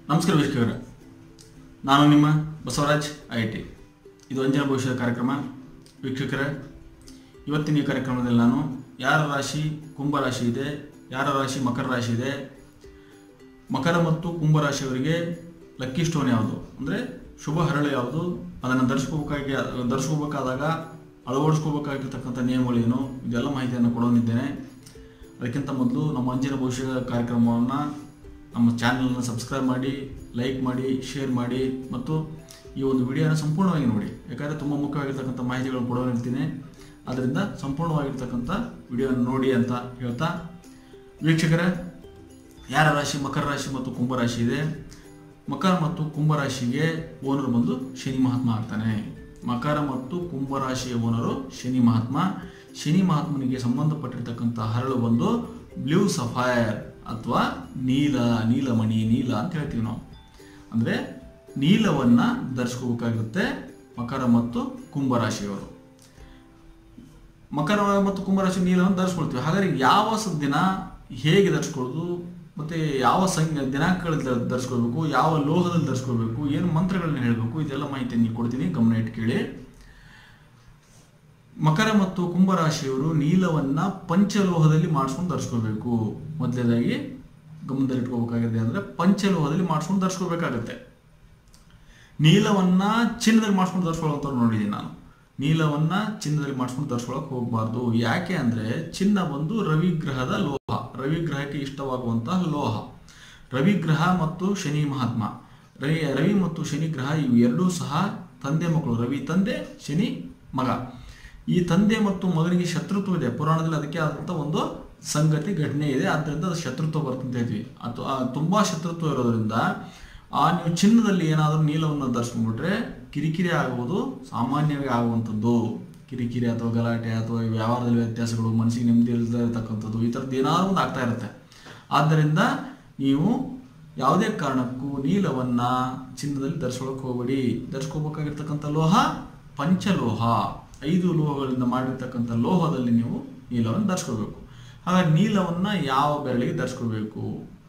ನಮಸ್ಕಾರ ವೀಕ್ಷಕರೇ ನಾನು ನಿಮ್ಮ ಬಸವರಾಜ್ ಐ ಟಿ ಇದು ಅಂಜನ ಭವಿಷ್ಯದ ಕಾರ್ಯಕ್ರಮ ವೀಕ್ಷಕರೇ ಇವತ್ತಿನ ಈ ಕಾರ್ಯಕ್ರಮದಲ್ಲಿ ನಾನು ಯಾರ ರಾಶಿ ಕುಂಭ ರಾಶಿ ಇದೆ ಯಾರ ರಾಶಿ ಮಕರ ರಾಶಿ ಇದೆ ಮಕರ ಮತ್ತು ಕುಂಭ ರಾಶಿಯವರಿಗೆ ಲಕ್ಕಿ ಸ್ಟೋನ್ ಯಾವುದು ಅಂದರೆ ಶುಭ ಹರಳು ಯಾವುದು ಅದನ್ನು ಧರಿಸ್ಕೋಬೇಕಾಗಿ ಧರಿಸ್ಕೋಬೇಕಾದಾಗ ಅಳವಡಿಸ್ಕೋಬೇಕಾಗಿರ್ತಕ್ಕಂಥ ನಿಯಮಗಳೇನು ಇದೆಲ್ಲ ಮಾಹಿತಿಯನ್ನು ಕೊಡೋನಿದ್ದೇನೆ ಅದಕ್ಕಿಂತ ಮೊದಲು ನಮ್ಮ ಅಂಜಿನ ಭವಿಷ್ಯದ ಕಾರ್ಯಕ್ರಮವನ್ನು ನಮ್ಮ ಚಾನಲನ್ನು ಸಬ್ಸ್ಕ್ರೈಬ್ ಮಾಡಿ ಲೈಕ್ ಮಾಡಿ ಶೇರ್ ಮಾಡಿ ಮತ್ತು ಈ ಒಂದು ವಿಡಿಯೋನ ಸಂಪೂರ್ಣವಾಗಿ ನೋಡಿ ಯಾಕಂದರೆ ತುಂಬ ಮುಖ್ಯವಾಗಿರ್ತಕ್ಕಂಥ ಮಾಹಿತಿಗಳನ್ನು ಕೊಡೋನಿರ್ತೀನಿ ಅದರಿಂದ ಸಂಪೂರ್ಣವಾಗಿರ್ತಕ್ಕಂಥ ವಿಡಿಯೋನ ನೋಡಿ ಅಂತ ಹೇಳ್ತಾ ವೀಕ್ಷಕರೇ ಯಾರ ರಾಶಿ ಮಕರ ರಾಶಿ ಮತ್ತು ಕುಂಭ ರಾಶಿ ಇದೆ ಮಕರ ಮತ್ತು ಕುಂಭ ರಾಶಿಗೆ ಓನರ್ ಬಂದು ಶನಿ ಮಹಾತ್ಮ ಆಗ್ತಾನೆ ಮಕರ ಮತ್ತು ಕುಂಭ ರಾಶಿಯ ಓನರು ಶನಿ ಮಹಾತ್ಮ ಶನಿ ಮಹಾತ್ಮನಿಗೆ ಸಂಬಂಧಪಟ್ಟಿರ್ತಕ್ಕಂಥ ಹರಳು ಬಂದು ಬ್ಲೂ ಸಫೈರ್ ಅಥವಾ ನೀಲ ನೀಲಮಣಿ ನೀಲ ಅಂತ ಹೇಳ್ತೀವಿ ನಾವು ಅಂದರೆ ನೀಲವನ್ನು ಧರಿಸ್ಕೋಬೇಕಾಗುತ್ತೆ ಮಕರ ಮತ್ತು ಕುಂಭ ರಾಶಿಯವರು ಮಕರ ಮತ್ತು ಕುಂಭರಾಶಿ ನೀಲವನ್ನು ಧರಿಸ್ಕೊಳ್ತೀವಿ ಹಾಗಾದ್ರೆ ಯಾವ ಸ- ದಿನ ಹೇಗೆ ಧರಿಸ್ಕೊಳ್ಳೋದು ಮತ್ತು ಯಾವ ಸಂಖ್ಯೆ ದಿನಾಂಕಗಳಲ್ಲಿ ಧರ್- ಧರಿಸ್ಕೊಳ್ಬೇಕು ಯಾವ ಲೋಹದಲ್ಲಿ ಧರಿಸ್ಕೊಳ್ಬೇಕು ಏನು ಮಂತ್ರಗಳನ್ನ ಹೇಳಬೇಕು ಇದೆಲ್ಲ ಮಾಹಿತಿ ನೀವು ಕೊಡ್ತೀನಿ ಗಮನ ಇಟ್ಟು ಕೇಳಿ ಮಕರ ಮತ್ತು ಕುಂಭರಾಶಿಯವರು ನೀಲವನ್ನ ಪಂಚಲೋಹದಲ್ಲಿ ಮಾಡಿಸ್ಕೊಂಡು ಧರಿಸ್ಕೋಬೇಕು ಮೊದಲನೇದಾಗಿ ಗಮನದಲ್ಲಿಟ್ಕೋಬೇಕಾಗಿದೆ ಅಂದರೆ ಪಂಚಲೋಹದಲ್ಲಿ ಮಾಡಿಸ್ಕೊಂಡು ಧರಿಸ್ಕೋಬೇಕಾಗತ್ತೆ ನೀಲವನ್ನ ಚಿನ್ನದಲ್ಲಿ ಮಾಡಿಸ್ಕೊಂಡು ಧರಿಸ್ಕೊಳ್ಳೋಂಥವ್ರು ನೋಡಿದ್ದೀನಿ ನಾನು ನೀಲವನ್ನ ಚಿನ್ನದಲ್ಲಿ ಮಾಡಿಸ್ಕೊಂಡು ಧರಿಸ್ಕೊಳಕ್ ಹೋಗಬಾರ್ದು ಯಾಕೆ ಅಂದ್ರೆ ಚಿನ್ನ ಬಂದು ರವಿಗ್ರಹದ ಲೋಹ ರವಿಗ್ರಹಕ್ಕೆ ಇಷ್ಟವಾಗುವಂತಹ ಲೋಹ ರವಿಗ್ರಹ ಮತ್ತು ಶನಿ ಮಹಾತ್ಮ ರವಿ ರವಿ ಮತ್ತು ಶನಿ ಗ್ರಹ ಇವು ಎರಡೂ ಸಹ ತಂದೆ ಮಕ್ಕಳು ರವಿ ತಂದೆ ಶನಿ ಮಗ ಈ ತಂದೆ ಮತ್ತು ಮಗನಿಗೆ ಶತ್ರುತ್ವ ಇದೆ ಪುರಾಣದಲ್ಲಿ ಅದಕ್ಕೆ ಆದಂಥ ಒಂದು ಸಂಗತಿ ಘಟನೆ ಇದೆ ಆದ್ದರಿಂದ ಅದು ಶತ್ರುತ್ವ ಬರ್ತಂತ ಹೇಳ್ತೀವಿ ಅಥವಾ ತುಂಬಾ ಶತ್ರುತ್ವ ಇರೋದ್ರಿಂದ ಆ ನೀವು ಚಿನ್ನದಲ್ಲಿ ಏನಾದರೂ ನೀಲವನ್ನು ಧರಿಸ್ಕೊಂಡ್ಬಿಟ್ರೆ ಕಿರಿಕಿರಿ ಆಗುವುದು ಸಾಮಾನ್ಯವಾಗಿ ಆಗುವಂಥದ್ದು ಕಿರಿಕಿರಿ ಅಥವಾ ಗಲಾಟೆ ಅಥವಾ ವ್ಯವಹಾರದಲ್ಲಿ ವ್ಯತ್ಯಾಸಗಳು ಮನಸ್ಸಿಗೆ ನೆಮ್ಮದಿ ಇಲ್ಲದೆ ಇರತಕ್ಕಂಥದ್ದು ಈ ಥರದ್ದು ಏನಾದರೂ ಒಂದು ಆಗ್ತಾ ಇರುತ್ತೆ ಆದ್ದರಿಂದ ನೀವು ಯಾವುದೇ ಕಾರಣಕ್ಕೂ ನೀಲವನ್ನ ಚಿನ್ನದಲ್ಲಿ ಧರಿಸ್ಕೊಳಕ್ ಹೋಗಬೇಡಿ ಧರಿಸ್ಕೋಬೇಕಾಗಿರ್ತಕ್ಕಂಥ ಲೋಹ ಪಂಚಲೋಹ ಐದು ಲೋಹಗಳಿಂದ ಮಾಡಿರ್ತಕ್ಕಂಥ ಲೋಹದಲ್ಲಿ ನೀವು ನೀಲವನ್ನು ಧರಿಸ್ಕೋಬೇಕು ಹಾಗಾಗಿ ನೀಲವನ್ನ ಯಾವ ಬೆರಳಿಗೆ ಧರಿಸ್ಕೋಬೇಕು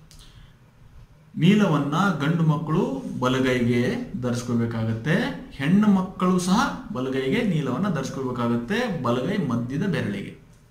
ನೀಲವನ್ನ ಗಂಡು ಮಕ್ಕಳು ಬಲಗೈಗೆ ಧರಿಸ್ಕೋಬೇಕಾಗತ್ತೆ ಹೆಣ್ಣು ಮಕ್ಕಳು ಸಹ ಬಲಗೈಗೆ ನೀಲವನ್ನ ಧರಿಸ್ಕೋಬೇಕಾಗತ್ತೆ ಬಲಗೈ ಮಧ್ಯದ ಬೆರಳಿಗೆ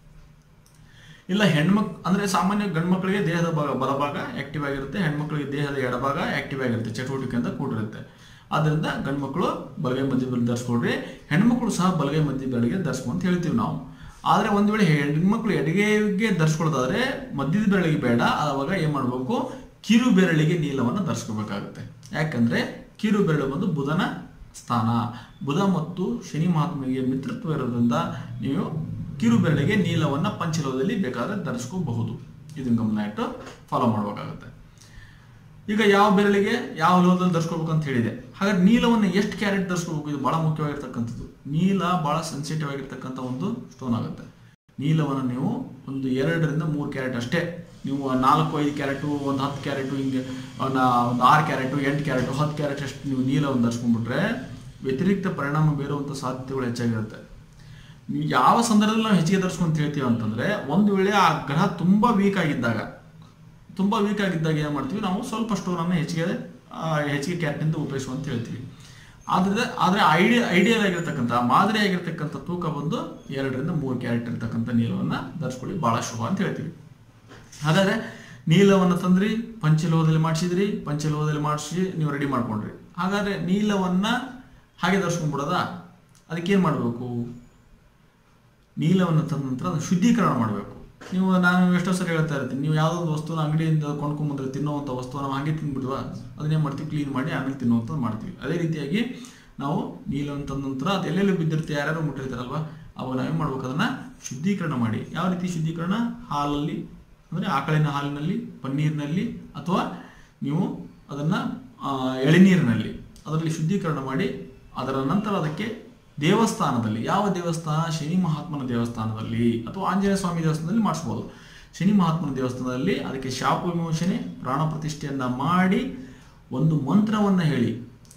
ಇಲ್ಲ ಹೆಣ್ಮಕ್ ಅಂದ್ರೆ ಸಾಮಾನ್ಯ ಗಂಡು ಮಕ್ಕಳಿಗೆ ದೇಹದ ಭಾಗ ಬಲಭಾಗ ಆಕ್ಟಿವ್ ಆಗಿರುತ್ತೆ ಹೆಣ್ಮಕ್ಳಿಗೆ ದೇಹದ ಎಡಭಾಗ ಆಕ್ಟಿವ್ ಆಗಿರುತ್ತೆ ಚಟುವಟಿಕೆಯಿಂದ ಕೂಡಿರುತ್ತೆ ಆದ್ದರಿಂದ ಗಂಡು ಮಕ್ಕಳು ಬಲಗೈ ಮಧ್ಯ ಬೆರಳು ಧರಿಸ್ಕೊಡ್ರಿ ಹೆಣ್ಮಕ್ಳು ಸಹ ಬಲಗೈ ಮಧ್ಯ ಬೆರಳಿಗೆ ಧರಿಸ್ಕೊ ಅಂತ ಹೇಳ್ತೀವಿ ನಾವು ಆದರೆ ಒಂದು ವೇಳೆ ಹೆಣ್ಮಕ್ಳು ಎಡಗೈಗೆ ಧರಿಸ್ಕೊಳ್ಳೋದಾದ್ರೆ ಮಧ್ಯದ ಬೆರಳಿಗೆ ಬೇಡ ಆವಾಗ ಏನ್ ಮಾಡಬೇಕು ಕಿರು ಬೆರಳಿಗೆ ನೀಲವನ್ನು ಧರಿಸ್ಕೋಬೇಕಾಗುತ್ತೆ ಯಾಕಂದ್ರೆ ಕಿರು ಬೆರಳು ಬಂದು ಬುಧನ ಸ್ಥಾನ ಬುಧ ಮತ್ತು ಶನಿ ಮಹಾತ್ಮನಿಗೆ ಮಿತ್ರತ್ವ ಇರೋದ್ರಿಂದ ನೀವು ಕಿರು ಬೆರಳಿಗೆ ನೀಲವನ್ನು ಪಂಚಲೋಹದಲ್ಲಿ ಬೇಕಾದ್ರೆ ಧರಿಸ್ಕೋಬಹುದು ಇದನ್ನ ಗಮನ ಇಟ್ಟು ಫಾಲೋ ಮಾಡಬೇಕಾಗುತ್ತೆ ಈಗ ಯಾವ ಬೆರಳಿಗೆ ಯಾವ ಲೋಹದಲ್ಲಿ ಧರಿಸ್ಕೋಬೇಕು ಅಂತ ಹೇಳಿದೆ ಹಾಗಾದ್ರೆ ನೀಲವನ್ನು ಎಷ್ಟು ಕ್ಯಾರೆಟ್ ಧರಿಸ್ಕೋಬೇಕು ಇದು ಬಹಳ ಮುಖ್ಯವಾಗಿರ್ತಕ್ಕಂಥದ್ದು ನೀಲ ಬಹಳ ಸೆನ್ಸಿಟಿವ್ ಆಗಿರ್ತಕ್ಕಂಥ ಒಂದು ಸ್ಟೋನ್ ಆಗುತ್ತೆ ನೀಲವನ್ನು ನೀವು ಒಂದು ಎರಡರಿಂದ ಮೂರು ಕ್ಯಾರೆಟ್ ಅಷ್ಟೇ ನೀವು ನಾಲ್ಕು ಐದು ಕ್ಯಾರೆಟು ಒಂದು ಹತ್ತು ಕ್ಯಾರೆಟು ಹಿಂಗೆ ಒಂದು ಒಂದು ಆರು ಕ್ಯಾರೆಟು ಎಂಟು ಕ್ಯಾರೆಟು ಹತ್ತು ಕ್ಯಾರೆಟ್ ಅಷ್ಟು ನೀವು ನೀಲವನ್ನು ಧರಿಸ್ಕೊಂಡ್ಬಿಟ್ರೆ ವ್ಯತಿರಿಕ್ತ ಪರಿಣಾಮ ಬೀರುವಂಥ ಸಾಧ್ಯತೆಗಳು ಹೆಚ್ಚಾಗಿರುತ್ತೆ ನೀವು ಯಾವ ಸಂದರ್ಭದಲ್ಲಿ ನಾವು ಹೆಚ್ಚಿಗೆ ಧರಿಸ್ಕೊಂತ ಹೇಳ್ತೀವಿ ಅಂತಂದ್ರೆ ಒಂದು ವೇಳೆ ಆ ಗ್ರಹ ತುಂಬಾ ವೀಕ್ ಆಗಿದ್ದಾಗ ತುಂಬಾ ವೀಕ್ ಆಗಿದ್ದಾಗ ಏನು ಮಾಡ್ತೀವಿ ನಾವು ಸ್ವಲ್ಪ ಸ್ಟೋನನ್ನು ಹೆಚ್ಚಿಗೆ ಆ, ಹೆಚ್ಚಿಗೆ ಕ್ಯಾರೆಟ್ನಿಂದ ಉಪಯೋಗಿಸುವ ಅಂತ ಹೇಳ್ತೀವಿ ಆದ್ರೆ ಆದರೆ ಐಡಿಯ ಐಡಿಯಲ್ ಆಗಿರ್ತಕ್ಕಂಥ ಮಾದರಿ ಆಗಿರ್ತಕ್ಕಂಥ ತೂಕ ಬಂದು ಎರಡರಿಂದ ಮೂರು ಕ್ಯಾರೆಟ್ ಇರ್ತಕ್ಕಂಥ ನೀಲವನ್ನು ಧರಿಸ್ಕೊಳ್ಳಿ ಬಹಳ ಶುಭ ಅಂತ ಹೇಳ್ತೀವಿ ಹಾಗಾದ್ರೆ ನೀಲವನ್ನು ತಂದ್ರಿ ಪಂಚಲೋಹದಲ್ಲಿ ಮಾಡಿಸಿದ್ರಿ ಪಂಚಲೋಹದಲ್ಲಿ ಮಾಡಿಸಿ ನೀವು ರೆಡಿ ಮಾಡ್ಕೊಂಡ್ರಿ ಹಾಗಾದ್ರೆ ನೀಲವನ್ನ ಹಾಗೆ ಧರಿಸ್ಕೊಂಡ್ಬಿಡೋದಾ ಅದಕ್ಕೇನು ಮಾಡಬೇಕು ನೀಲವನ್ನು ತಂದ ನಂತರ ಅದನ್ನು ಶುದ್ಧೀಕರಣ ಮಾಡಬೇಕು ನೀವು ನಾನು ಎಷ್ಟೋ ಸರಿ ಹೇಳ್ತಾ ಇರ್ತೀನಿ ನೀವು ಯಾವುದೋ ಒಂದು ವಸ್ತುನ ಅಂಗಡಿಯಿಂದ ಕೊಂಡ್ಕೊಂಬಂದ್ರೆ ತಿನ್ನುವಂಥ ವಸ್ತುನ ನಾವು ಹಾಗೆ ತಿಂದ್ಬಿಡುವ ಅದನ್ನೇ ಮಾಡ್ತೀವಿ ಕ್ಲೀನ್ ಮಾಡಿ ಆಮೇಲೆ ತಿನ್ನುವಂಥದ್ದು ಮಾಡ್ತೀವಿ ಅದೇ ರೀತಿಯಾಗಿ ನಾವು ನೀಲವನ್ನು ತಂದ ನಂತರ ಅದು ಎಲ್ಲೆಲ್ಲಿ ಬಿದ್ದಿರುತ್ತೆ ಯಾರ್ಯಾರು ಮುಟ್ಟಿರ್ತಾರಲ್ವ ಅವಾಗ ನಾವೇನು ಮಾಡ್ಬೇಕು ಅದನ್ನು ಶುದ್ಧೀಕರಣ ಮಾಡಿ ಯಾವ ರೀತಿ ಶುದ್ಧೀಕರಣ ಹಾಲಲ್ಲಿ ಅಂದರೆ ಆಕಳಿನ ಹಾಲಿನಲ್ಲಿ ಪನ್ನೀರಿನಲ್ಲಿ ಅಥವಾ ನೀವು ಅದನ್ನು ಎಳೆನೀರಿನಲ್ಲಿ ಅದರಲ್ಲಿ ಶುದ್ಧೀಕರಣ ಮಾಡಿ ಅದರ ನಂತರ ಅದಕ್ಕೆ ದೇವಸ್ಥಾನದಲ್ಲಿ ಯಾವ ದೇವಸ್ಥಾನ ಶನಿ ಮಹಾತ್ಮನ ದೇವಸ್ಥಾನದಲ್ಲಿ ಅಥವಾ ಆಂಜನೇಯ ಸ್ವಾಮಿ ದೇವಸ್ಥಾನದಲ್ಲಿ ಮಾಡಿಸ್ಬೋದು ಶನಿ ಮಹಾತ್ಮನ ದೇವಸ್ಥಾನದಲ್ಲಿ ಅದಕ್ಕೆ ಶಾಪ ವಿಮೋಚನೆ ಪ್ರಾಣ ಪ್ರತಿಷ್ಠೆಯನ್ನ ಮಾಡಿ ಒಂದು ಮಂತ್ರವನ್ನ ಹೇಳಿ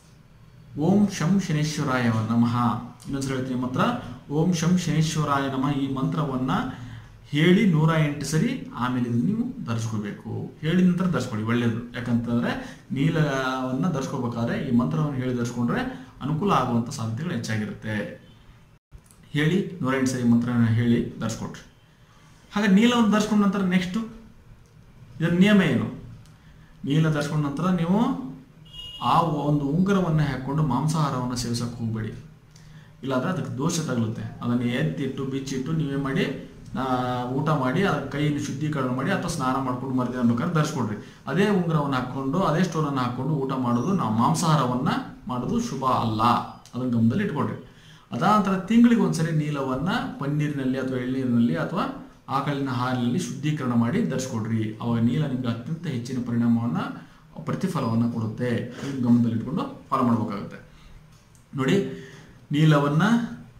ಓಂ ಶಂ ಶನೇಶ್ವರಾಯ ನಮಃ ಇನ್ನೊಂದ್ಸಲ ಹೇಳ್ತೀನಿ ಮಂತ್ರ ಓಂ ಶಂ ಶನೇಶ್ವರಾಯ ನಮಃ ಈ ಮಂತ್ರವನ್ನ ಹೇಳಿ ನೂರ ಎಂಟು ಸರಿ ಆಮೇಲೆ ಇದನ್ನು ನೀವು ಧರಿಸ್ಕೋಬೇಕು ಹೇಳಿದ ನಂತರ ಧರಿಸ್ಕೊಳ್ಳಿ ಒಳ್ಳೆಯದು ಯಾಕಂತಂದ್ರೆ ನೀಲವನ್ನ ಧರಿಸ್ಕೋಬೇಕಾದ್ರೆ ಈ ಮಂತ್ರವನ್ನು ಹೇಳಿ ಧರಿಸ್ಕೊಂಡ್ರೆ ಅನುಕೂಲ ಆಗುವಂಥ ಸಾಧ್ಯತೆಗಳು ಹೆಚ್ಚಾಗಿರುತ್ತೆ ಹೇಳಿ ನೂರ ಎಂಟು ಸರಿ ಮಂತ್ರವನ್ನು ಹೇಳಿ ಧರಿಸ್ಕೊಟ್ರಿ ಹಾಗೆ ನೀಲವನ್ನು ಧರಿಸ್ಕೊಂಡ ನಂತರ ನೆಕ್ಸ್ಟು ಇದರ ನಿಯಮ ಏನು ನೀಲ ಧರಿಸ್ಕೊಂಡ ನಂತರ ನೀವು ಆ ಒಂದು ಉಂಗುರವನ್ನು ಹಾಕ್ಕೊಂಡು ಮಾಂಸಾಹಾರವನ್ನು ಸೇವಿಸಕ್ಕೆ ಹೋಗಬೇಡಿ ಇಲ್ಲಾಂದ್ರೆ ಅದಕ್ಕೆ ದೋಷ ತಗಲುತ್ತೆ ಅದನ್ನು ಎತ್ತಿಟ್ಟು ಬಿಚ್ಚಿಟ್ಟು ನೀವೇ ಮಾಡಿ ಆ, ಊಟ ಮಾಡಿ ಅದರ ಕೈಯನ್ನು ಶುದ್ಧೀಕರಣ ಮಾಡಿ ಅಥವಾ ಸ್ನಾನ ಮಾಡ್ಕೊಂಡು ಮರಿದಿನ ಬೇಕಾದ್ರೆ ಧರಿಸ್ಕೊಡ್ರಿ ಅದೇ ಉಂಗುರವನ್ನು ಹಾಕ್ಕೊಂಡು ಅದೇ ಸ್ಟೋನನ್ನು ಹಾಕ್ಕೊಂಡು ಊಟ ಮಾಡೋದು ನಾವು ಮಾಂಸಾಹಾರವನ್ನು ಮಾಡೋದು ಶುಭ ಅಲ್ಲ ಅದನ್ನು ಗಮನದಲ್ಲಿ ಇಟ್ಕೊಳ್ರಿ ಅದಾದ ನಂತರ ತಿಂಗಳಿಗೆ ಒಂದ್ಸರಿ ನೀಲವನ್ನು ಪನ್ನೀರಿನಲ್ಲಿ ಅಥವಾ ಎಳ್ನೀರಿನಲ್ಲಿ ಅಥವಾ ಆಕಳಿನ ಹಾಲಿನಲ್ಲಿ ಶುದ್ಧೀಕರಣ ಮಾಡಿ ಧರಿಸ್ಕೊಡ್ರಿ ಅವಾಗ ನೀಲ ನಿಮಗೆ ಅತ್ಯಂತ ಹೆಚ್ಚಿನ ಪರಿಣಾಮವನ್ನು ಪ್ರತಿಫಲವನ್ನು ಕೊಡುತ್ತೆ ಇದನ್ನ ಗಮನದಲ್ಲಿಟ್ಕೊಂಡು ಫಾಲೋ ಮಾಡಬೇಕಾಗುತ್ತೆ ನೋಡಿ ನೀಲವನ್ನು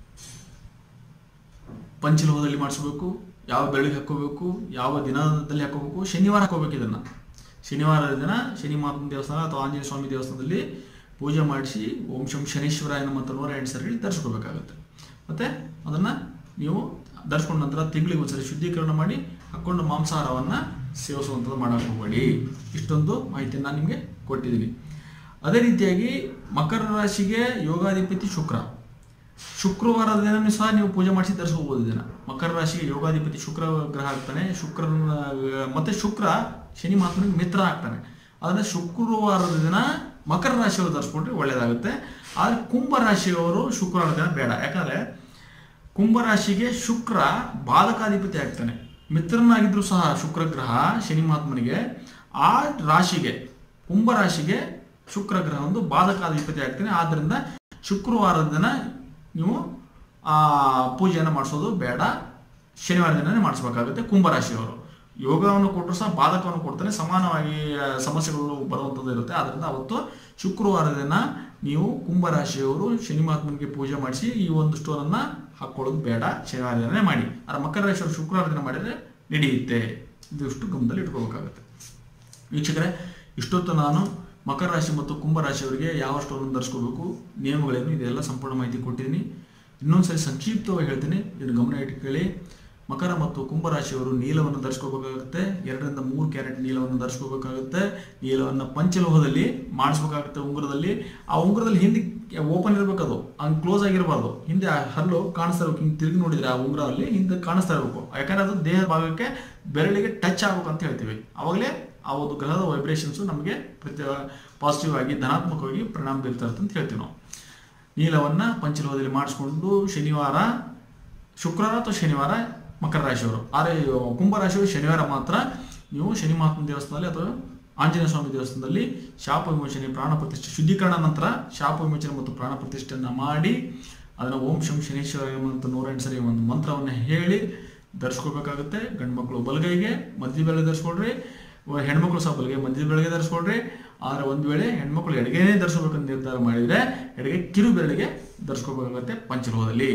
ಪಂಚಲೋಹದಲ್ಲಿ ಮಾಡಿಸ್ಬೇಕು ಯಾವ ಬೆಳಗ್ಗೆ ಹಾಕೋಬೇಕು ಯಾವ ದಿನದಲ್ಲಿ ಹಾಕೋಬೇಕು ಶನಿವಾರ ಹಾಕೋಬೇಕು ಇದನ್ನು ಶನಿವಾರದ ದಿನ ಶನಿ ಮಹಾತ್ಮ ದೇವಸ್ಥಾನ ಅಥವಾ ಆಂಜನೇಯ ಸ್ವಾಮಿ ದೇವಸ್ಥಾನದಲ್ಲಿ ಪೂಜೆ ಮಾಡಿಸಿ ಓಂ ಶಂ ಶನೀಶ್ವರಾಯ ಮಂತ್ರ ನೂರ ಎಂಟು ಸರಿ ಧರಿಸ್ಕೋಬೇಕಾಗುತ್ತೆ ಮತ್ತು ಅದನ್ನು ನೀವು ಧರಿಸ್ಕೊಂಡ ನಂತರ ತಿಂಗಳಿಗೆ ಒಂದ್ಸರಿ ಶುದ್ಧೀಕರಣ ಮಾಡಿ ಹಾಕ್ಕೊಂಡು ಮಾಂಸಾಹಾರವನ್ನು ಸೇವಿಸುವಂಥದ್ದು ಮಾಡಕ್ಕೆ ಹೋಗಬೇಡಿ ಇಷ್ಟೊಂದು ಮಾಹಿತಿಯನ್ನು ನಾನು ನಿಮಗೆ ಕೊಟ್ಟಿದ್ದೀನಿ ಅದೇ ರೀತಿಯಾಗಿ ಮಕರ ರಾಶಿಗೆ ಯೋಗಾಧಿಪತಿ ಶುಕ್ರ ಶುಕ್ರವಾರದ ದಿನ ಸಹ ನೀವು ಪೂಜೆ ಮಾಡಿಸಿ ಧರಿಸ್ಕೋಬಹುದು ಇದನ್ನ ಮಕರ ರಾಶಿಗೆ ಯೋಗಾಧಿಪತಿ ಶುಕ್ರ ಗ್ರಹ ಆಗ್ತಾನೆ ಶುಕ್ರನ ಮತ್ತೆ ಶುಕ್ರ ಶನಿ ಮಹಾತ್ಮನಿಗೆ ಮಿತ್ರ ಆಗ್ತಾನೆ ಅದನ್ನ ಶುಕ್ರವಾರದ ದಿನ ಮಕರ ರಾಶಿಯವರು ಧರಿಸ್ಕೊಂಡ್ರೆ ಒಳ್ಳೇದಾಗುತ್ತೆ ಆದ್ರೆ ಕುಂಭ ರಾಶಿಯವರು ಶುಕ್ರವಾರದ ದಿನ ಬೇಡ ಯಾಕಂದ್ರೆ ಕುಂಭರಾಶಿಗೆ ಶುಕ್ರ ಬಾಧಕಾಧಿಪತಿ ಆಗ್ತಾನೆ ಮಿತ್ರನಾಗಿದ್ರು ಸಹ ಶುಕ್ರ ಗ್ರಹ ಶನಿ ಮಹಾತ್ಮನಿಗೆ ಆ ರಾಶಿಗೆ ಕುಂಭರಾಶಿಗೆ ಶುಕ್ರ ಗ್ರಹ ಒಂದು ಬಾಧಕಾಧಿಪತಿ ಆಗ್ತಾನೆ ಆದ್ದರಿಂದ ಶುಕ್ರವಾರದ ದಿನ ನೀವು ಆ ಪೂಜೆಯನ್ನು ಮಾಡಿಸೋದು ಬೇಡ ಶನಿವಾರ ದಿನನೇ ಮಾಡಿಸ್ಬೇಕಾಗುತ್ತೆ ಕುಂಭರಾಶಿಯವರು ಯೋಗವನ್ನು ಕೊಟ್ಟರು ಸಹ ಬಾಧಕವನ್ನು ಕೊಡ್ತಾನೆ ಸಮಾನವಾಗಿ ಆ, ಸಮಸ್ಯೆಗಳು ಬರುವಂಥದ್ದು ಇರುತ್ತೆ ಆದ್ದರಿಂದ ಅವತ್ತು ಶುಕ್ರವಾರ ದಿನ ನೀವು ಕುಂಭರಾಶಿಯವರು ಶನಿ ಮಹಾತ್ಮನಿಗೆ ಪೂಜೆ ಮಾಡಿಸಿ ಈ ಒಂದು ಸ್ಟೋನನ್ನು ಹಾಕ್ಕೊಳ್ಳೋದು ಬೇಡ ಶನಿವಾರ ದಿನನೇ ಮಾಡಿ ಆದರೆ ಮಕರ ರಾಶಿಯವರು ಶುಕ್ರವಾರ ದಿನ ಮಾಡಿದರೆ ನಡೆಯುತ್ತೆ ಇದಿಷ್ಟು ಗಮನದಲ್ಲಿ ಇಟ್ಕೋಬೇಕಾಗುತ್ತೆ ವೀಕ್ಷಕರೇ ಇಷ್ಟೊತ್ತು ನಾನು ಮಕರ ರಾಶಿ ಮತ್ತು ಕುಂಭ ರಾಶಿಯವರಿಗೆ ಯಾವ ಸ್ಟೋನ್ ಧರಿಸ್ಕೋಬೇಕು ನಿಯಮಗಳೇನು ಇದೆಲ್ಲ ಸಂಪೂರ್ಣ ಮಾಹಿತಿ ಕೊಟ್ಟಿದ್ದೀನಿ ಇನ್ನೊಂದ್ಸರಿ ಸಂಕ್ಷಿಪ್ತವಾಗಿ ಹೇಳ್ತೀನಿ ಇದನ್ನು ಗಮನ ಇಟ್ಕೊಳ್ಳಿ ಮಕರ ಮತ್ತು ಕುಂಭ ರಾಶಿಯವರು ನೀಲವನ್ನು ಧರಿಸ್ಕೋಬೇಕಾಗುತ್ತೆ ಎರಡರಿಂದ ಮೂರು ಕ್ಯಾರೆಟ್ ನೀಲವನ್ನು ಧರಿಸ್ಕೋಬೇಕಾಗುತ್ತೆ ನೀಲವನ್ನು ಪಂಚಲೋಹದಲ್ಲಿ ಮಾಡಿಸ್ಬೇಕಾಗುತ್ತೆ ಉಂಗುರದಲ್ಲಿ ಆ ಉಂಗುರದಲ್ಲಿ ಹಿಂದೆ ಓಪನ್ ಇರಬೇಕು ಅದು ಹಂಗೆ ಕ್ಲೋಸ್ ಆಗಿರಬಾರ್ದು ಹಿಂದೆ ಆ ಹಲ್ಲು ಕಾಣಿಸ್ತಾ ಇರ್ಬೇಕು ಹಿಂಗೆ ತಿರುಗಿ ನೋಡಿದ್ರೆ ಆ ಉಂಗುರಲ್ಲಿ ಹಿಂದೆ ಕಾಣಿಸ್ತಾ ಇರಬೇಕು ಯಾಕಂದ್ರೆ ಅದು ದೇಹದ ಭಾಗಕ್ಕೆ ಬೆರಳಿಗೆ ಟಚ್ ಆಗ್ಬೇಕು ಅಂತ ಹೇಳ್ತೀವಿ ಅವಾಗಲೇ ಆ ಒಂದು ಗ್ರಹದ ವೈಬ್ರೇಷನ್ಸು ನಮಗೆ ಪ್ರತಿ ಪಾಸಿಟಿವ್ ಆಗಿ ಧನಾತ್ಮಕವಾಗಿ ಪರಿಣಾಮ ಬೀರ್ತಾ ಇರುತ್ತೆ ಅಂತ ಹೇಳ್ತೀವಿ ನಾವು ನೀಲವನ್ನು ಪಂಚಲೋಹದಲ್ಲಿ ಮಾಡಿಸ್ಕೊಂಡು ಶನಿವಾರ ಶುಕ್ರವಾರ ಅಥವಾ ಶನಿವಾರ ಮಕರ ರಾಶಿಯವರು ಆದರೆ ಕುಂಭ ರಾಶಿಯವರು ಶನಿವಾರ ಮಾತ್ರ ನೀವು ಶನಿ ಮಹಾತ್ಮ ದೇವಸ್ಥಾನದಲ್ಲಿ ಅಥವಾ ಆಂಜನೇಯ ಸ್ವಾಮಿ ದೇವಸ್ಥಾನದಲ್ಲಿ ಶಾಪ ವಿಮೋಚನೆ ಪ್ರಾಣ ಪ್ರತಿಷ್ಠೆ ಶುದ್ಧೀಕರಣ ನಂತರ ಶಾಪ ವಿಮೋಚನೆ ಮತ್ತು ಪ್ರಾಣ ಪ್ರತಿಷ್ಠೆಯನ್ನು ಮಾಡಿ ಅದನ್ನು ಓಂ ಶಂ ಶನೀಶ್ವರ ಅಂತ ನೂರ ಎಂಟು ಸರಿ ಒಂದು ಮಂತ್ರವನ್ನು ಹೇಳಿ ಧರಿಸ್ಕೋಬೇಕಾಗುತ್ತೆ ಗಂಡು ಮಕ್ಕಳು ಬಲಗೈಗೆ ಮಧ್ಯ ಬೆಳೆ ಧರಿಸ್ಕೊಳ್ರಿ ವ- ಹೆಣ್ಮಕ್ಳು ಸಹ ಬಲಗೈ ಮಧ್ಯ ಬೆಳಗ್ಗೆ ಧರಿಸ್ಕೊಳ್ರಿ ಆದರೆ ಒಂದು ವೇಳೆ ಹೆಣ್ಮಕ್ಳು ಎಡಗೈನೇ ಧರಿಸ್ಕೋಬೇಕಂತ ನಿರ್ಧಾರ ಮಾಡಿದರೆ ಎಡಗೈ ಕಿರು ಬೆರಳಿಗೆ ಧರಿಸ್ಕೋಬೇಕಾಗುತ್ತೆ ಪಂಚಲೋಹದಲ್ಲಿ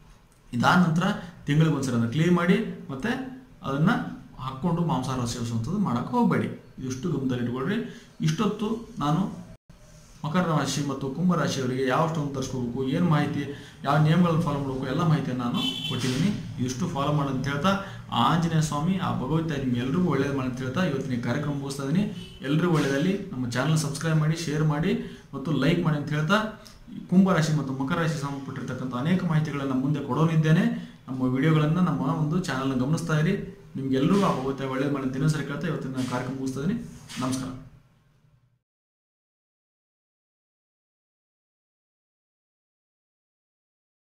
ಇದಾದ ನಂತರ ತಿಂಗಳಿಗೆ ಒಂದ್ಸರಿ ಅದನ್ನು ಕ್ಲೀನ್ ಮಾಡಿ ಮತ್ತೆ ಅದನ್ನು ಹಾಕ್ಕೊಂಡು ಮಾಂಸಾಹಾರ ಸೇವಿಸುವಂಥದ್ದು ಮಾಡೋಕ್ಕೆ ಹೋಗಬೇಡಿ ಇದಿಷ್ಟು ಗಮನದಲ್ಲಿ ಇಟ್ಕೊಳ್ರಿ ಇಷ್ಟೊತ್ತು ನಾನು ಮಕರ ರಾಶಿ ಮತ್ತು ಕುಂಭ ರಾಶಿಯವರಿಗೆ ಯಾವ ಸ್ಟೋನ್ ತರಿಸ್ಕೋಬೇಕು ಏನು ಮಾಹಿತಿ ಯಾವ ನಿಯಮಗಳನ್ನು ಫಾಲೋ ಮಾಡಬೇಕು ಎಲ್ಲ ಮಾಹಿತಿಯನ್ನು ನಾನು ಕೊಟ್ಟಿದ್ದೀನಿ ಇದಿಷ್ಟು ಫಾಲೋ ಮಾಡಿ ಅಂತ ಹೇಳ್ತಾ ಆ ಆಂಜನೇಯ ಸ್ವಾಮಿ ಆ ಭಗವಂತ ನಿಮ್ಗೆಲ್ರಿಗೂ ಒಳ್ಳೇದು ಮಾಡಿ ಅಂತ ಹೇಳ್ತಾ ಇವತ್ತಿನ ಈ ಕಾರ್ಯಕ್ರಮ ಮುಗಿಸ್ತಾ ಇದ್ದೀನಿ ಎಲ್ರಿಗೂ ಒಳ್ಳೆಯದಲ್ಲಿ ನಮ್ಮ ಚಾನಲ್ ಸಬ್ಸ್ಕ್ರೈಬ್ ಮಾಡಿ ಶೇರ್ ಮಾಡಿ ಮತ್ತು ಲೈಕ್ ಮಾಡಿ ಅಂತ ಹೇಳ್ತಾ ಈ ಕುಂಭ ರಾಶಿ ಮತ್ತು ಮಕರ ರಾಶಿ ಸಂಬಂಧಪಟ್ಟಿರ್ತಕ್ಕಂಥ ಅನೇಕ ಮಾಹಿತಿಗಳನ್ನು ಮುಂದೆ ಕೊಡೋನಿದ್ದೇನೆ ನಮ್ಮ ವಿಡಿಯೋಗಳನ್ನು ನಮ್ಮ ಒಂದು ಚಾನಲ್ನ ಗಮನಿಸ್ತಾ ಇರಿ ನಿಮ್ಗೆಲ್ಲರಿಗೂ ಆ ಭಗವಂತ ಒಳ್ಳೇದು ಮಾಡಿ ಅಂತ ಇನ್ನೊಂದ್ಸರಿ ಕೇಳ್ತಾ ಇವತ್ತಿನ ಕಾರ್ಯಕ್ರಮ ಮುಗಿಸ್ತಾ ಇದ್ದೀನಿ ನಮಸ್ಕಾರ